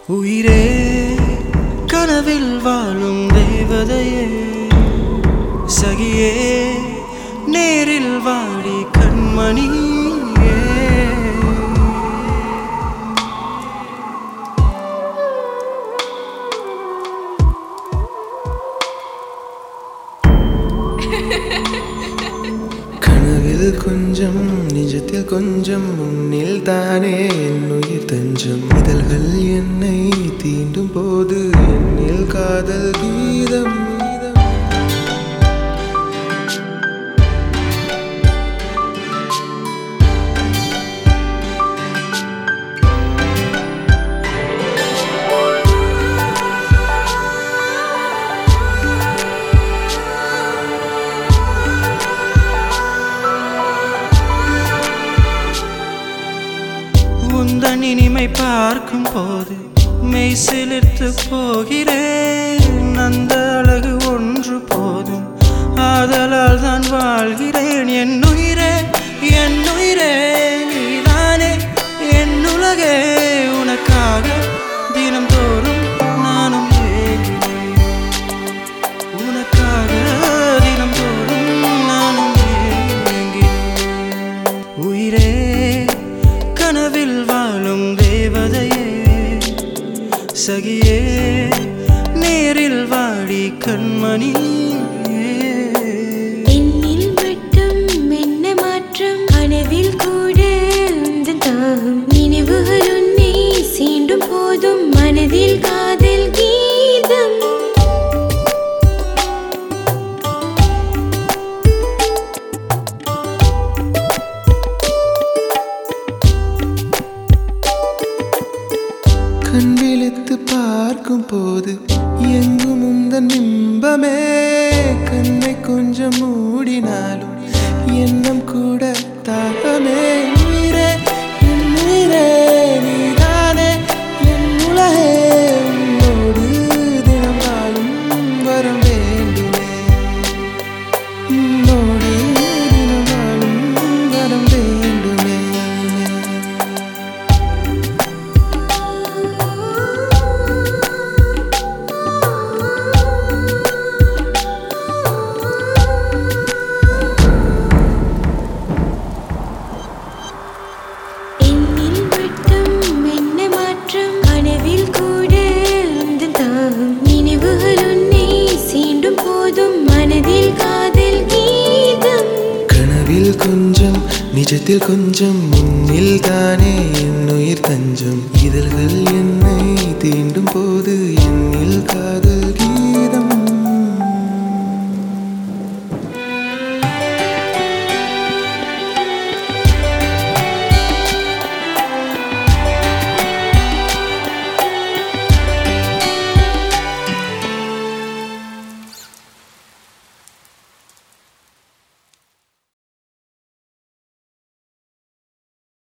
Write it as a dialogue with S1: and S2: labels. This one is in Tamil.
S1: உயிரே கனவில் வாழும் தேவதையே சகியே நேரில் வாடி கண்மணியே
S2: கனவில் கொஞ்சம் நிஜத்தில் கொஞ்சம் முன்னில் தானே என் உயிர் தஞ்சம் இதழ்கள் என்னை தீண்டும் போது என்னில் காதல் கீதம் கீதம்.
S1: உந்தன் இனிமை பார்க்கும் போது மெய் சிலிர்த்து போகிறேன் அந்த அழகு ஒன்று போதும் ஆதலால் தான் வாழ்கிறேன் என் உயிரே என் உயிரே நீதானே என் உலகே உனக்காக தினம் தோறும் நானும் ஏங்கினேன் உனக்காக தினம் தோறும் நானும் ஏங்கினேன் உயிரே கனவில் வாழும் தேவதையே சகியே நேரில் வாடி கண்மணியே
S3: என்னில் மட்டும் என்ன மாற்றம் கனவில் கூட உந்தன் தாகம் நினைவுகள் உன்னை சீண்டும் போதும் மனதில் காதல் கீதம்
S2: கண் விழித்து பார்க்கும் போது எங்கும் உந்தன் பிம்பமே கண்ணை கொஞ்சம் மூடினாலும் எண்ணம் கூட தாகமே உயிரே என் உயிரே நீதானே என் உலகே உன்னோடு தினம் வாழும் வரம் வேண்டுமே உன்னோடு தினம் வாழும் வரம் வேண்டுமே
S3: என்னில் மட்டும் என்ன மாற்றம் கனவில் கூட உந்தன் தாகம் நினைவுகள் உன்னை சீண்டும் போதும் மனதில் காதல் கீதம்
S2: கனவில் கொஞ்சம் நிஜத்தில் கொஞ்சம் முன்னில் தானே என் உயிர் தஞ்சம் இதழ்கள் என்னை தீண்டும் போது என்னில் காதல்